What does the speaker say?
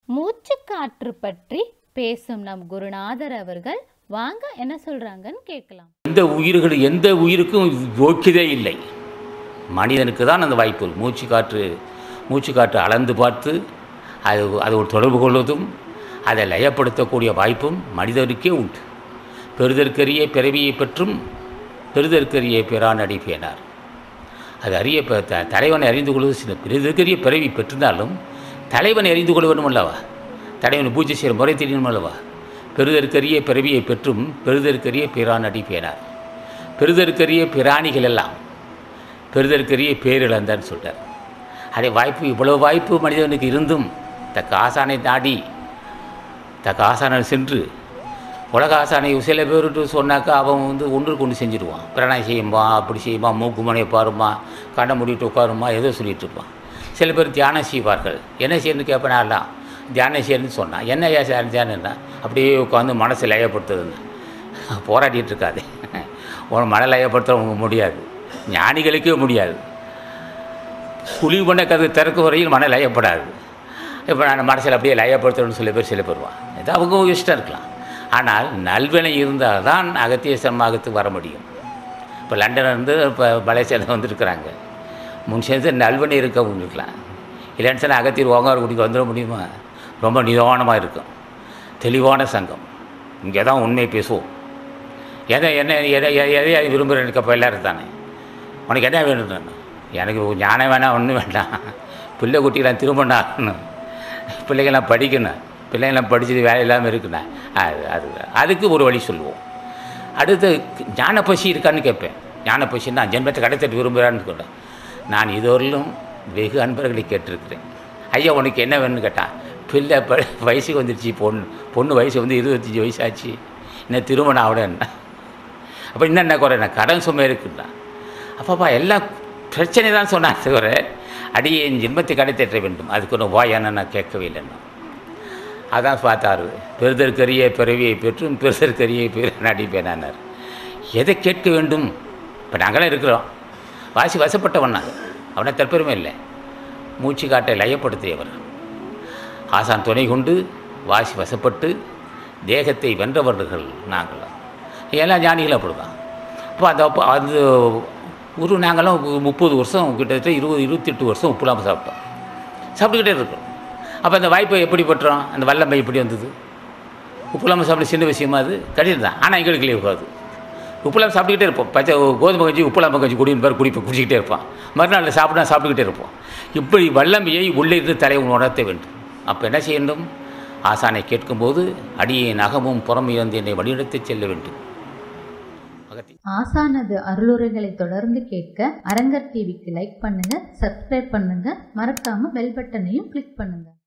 மூச்சுக்காற்று பற்றி பேசும் நம் குருநாதர் அவர்கள் வாங்க என்ன சொல்றாங்கன்னு கேட்கலாம் எந்த உயிர்கள் எந்த உயிருக்கும் யோக்கியதே இல்லை மனிதனுக்கு தான் அந்த வாய்ப்பு மூச்சு காற்று மூச்சு காற்று அளந்து பார்த்து அது அது ஒரு தொடர்பு கொள்வதும் அதை லயப்படுத்தக்கூடிய வாய்ப்பும் மனிதனுக்கே உண்டு பெறுதற்கரிய பிறவியை பெற்றும் பெறுதற்கரிய பிறான் அடிப்பேனார் அது அறிய ப- த தலைவனை அறிந்து கொள்வது சில பெறுதற்கரிய பிறவி பெற்றிருந்தாலும் தலைவனை அறிந்து கொள்ள வேண்டும் அல்லவா தலைவனை பூஜை செய்கிற முறை தெரியணும் அல்லவா பெறுதற்கரிய பிறவியை பெற்றும் பெறுதற்கரிய பிறான் அடிப்பேனார் பெறுதற்கரிய பிராணிகள் எல்லாம் பெறுதற்கரிய பேரிழந்தான்னு சொல்கிறார் அதே வாய்ப்பு இவ்வளவு வாய்ப்பு மனிதனுக்கு இருந்தும் தக்க ஆசானை நாடி தக்க ஆசானை சென்று உலக ஆசானை சில பேர்கிட்ட சொன்னாக்கா அவன் வந்து ஒன்று கொண்டு செஞ்சுடுவான் பிரணாயம் செய்யும்பா அப்படி செய்யுமா மூக்கு மனையை பாருமா கண்ணை மூடிட்டு உட்காருமா ஏதோ சொல்லிட்டு இருப்பான் சில பேர் தியானம் செய்வார்கள் என்ன செய்யணும்னு கேட்பேன் எல்லாம் தியானம் செய்யணும்னு சொன்னான் என்ன ஏன் சார் தியானம்னா அப்படியே உட்காந்து மனசை லயப்படுத்துதுன்னு போராடிட்டு இருக்காது உன் மன லயப்படுத்த உனக்கு முடியாது ஞானிகளுக்கே முடியாது குழி பண்ண கதை திறக்கும் வரையில் மன லயப்படாது இப்போ நான் மனசில் அப்படியே லயப்படுத்தணும்னு சில பேர் சில பேருவான் இது அவங்க இஷ்டம் இருக்கலாம் ஆனால் நல்வினை இருந்தால் தான் அகத்திய சன்மாகத்துக்கு வர முடியும் இப்போ லண்டன் இருந்து இப்போ மலேசியாவில் வந்துருக்குறாங்க முன் சேர்ந்து நல்வினை இருக்கவங்க இருக்கலாம் இல்லைன்னு சொன்னால் அகத்தியர் ஓங்காரக்குடிக்கு வந்துட முடியுமா ரொம்ப நிதானமாக இருக்கும் தெளிவான சங்கம் இங்கே தான் உண்மையை பேசுவோம் எதை என்ன எதை எதை எதை விரும்புகிறேன் அப்போ எல்லோரும் தானே உனக்கு என்ன வேணும் நான் எனக்கு ஞானம் வேணாம் ஒன்றும் வேண்டாம் பிள்ளை குட்டிகளாம் திருமணம் ஆகணும் பிள்ளைங்களாம் படிக்கணும் பிள்ளைங்களாம் படிச்சது வேலை இல்லாமல் இருக்குண்ணா அது அது அதுக்கு ஒரு வழி சொல்லுவோம் அடுத்து ஞான பசி இருக்கான்னு கேட்பேன் ஞான பசி நான் ஜென்மத்தை கடைத்தட்டு விரும்புகிறான்னு சொல்கிறேன் நான் இதுவரையிலும் வெகு அன்பர்களை கேட்டிருக்கிறேன் ஐயா உனக்கு என்ன வேணும்னு கேட்டான் பிள்ளை ப வயசுக்கு வந்துருச்சு பொண்ணு பொண்ணு வயசு வந்து இருபத்தஞ்சி வயசாச்சு இன்னும் திருமணம் ஆகலன்னா அப்போ இன்னும் என்ன குறை நான் கடன் சுமை இருக்குன்னா அப்பப்பா எல்லாம் பிரச்சனை தான் சொன்னான் தவிர அடியே என் ஜென்மத்தை கடை தேற்ற வேண்டும் அதுக்கு ஒன்று வாயான நான் கேட்கவே இல்லைன்னா அதான் பார்த்தாரு பெருதற்கரிய பிறவியை பெற்றும் பெருதற்கரிய பேர் நடிப்பேனானார் எதை கேட்க வேண்டும் இப்போ நாங்களாம் இருக்கிறோம் வாசி வசப்பட்டவன் நான் அவனை தற்பெருமை இல்லை மூச்சு காட்டை லயப்படுத்தியவர் ஆசான் துணை கொண்டு வாசி வசப்பட்டு தேகத்தை வென்றவர்கள் நாங்கள் எல்லாம் ஞானிகள் அப்படி தான் அப்போ அந்த அப்போ அது ஒரு நாங்களாம் முப்பது வருஷம் கிட்டத்தட்ட இருபது இருபத்தெட்டு வருஷம் உப்புலாமல் சாப்பிட்டோம் சாப்பிட்டுக்கிட்டே இருக்கோம் அப்போ அந்த வாய்ப்பை எப்படி பெற்றோம் அந்த வல்லமை எப்படி வந்தது உப்புலாமல் சாப்பிட சின்ன விஷயமா அது கடினம் தான் ஆனால் எங்களுக்கு இருக்காது உப்புலாம் சாப்பிட்டுக்கிட்டே இருப்போம் பச்சை கோதுமை கஞ்சி உப்புலாம கஞ்சி குடின்னு பேர் குடிப்போம் குடிச்சிக்கிட்டே இருப்பான் மறுநாள் சாப்பிட்டா சாப்பிட்டுக்கிட்டே இருப்போம் இப்படி வல்லமையை உள்ளே இருந்து தலைவன் உணர்த்த வேண்டும் அப்போ என்ன செய்யணும் ஆசானை கேட்கும்போது அடியை நகமும் புறமையிருந்து என்னை வழிநடத்திச் செல்ல வேண்டும் அகத்தி ஆசானது அருளுரைகளை தொடர்ந்து கேட்க அரங்கர் டிவிக்கு லைக் பண்ணுங்க சப்ஸ்கிரைப் பண்ணுங்க மறக்காம பெல் பட்டனையும் கிளிக் பண்ணுங்க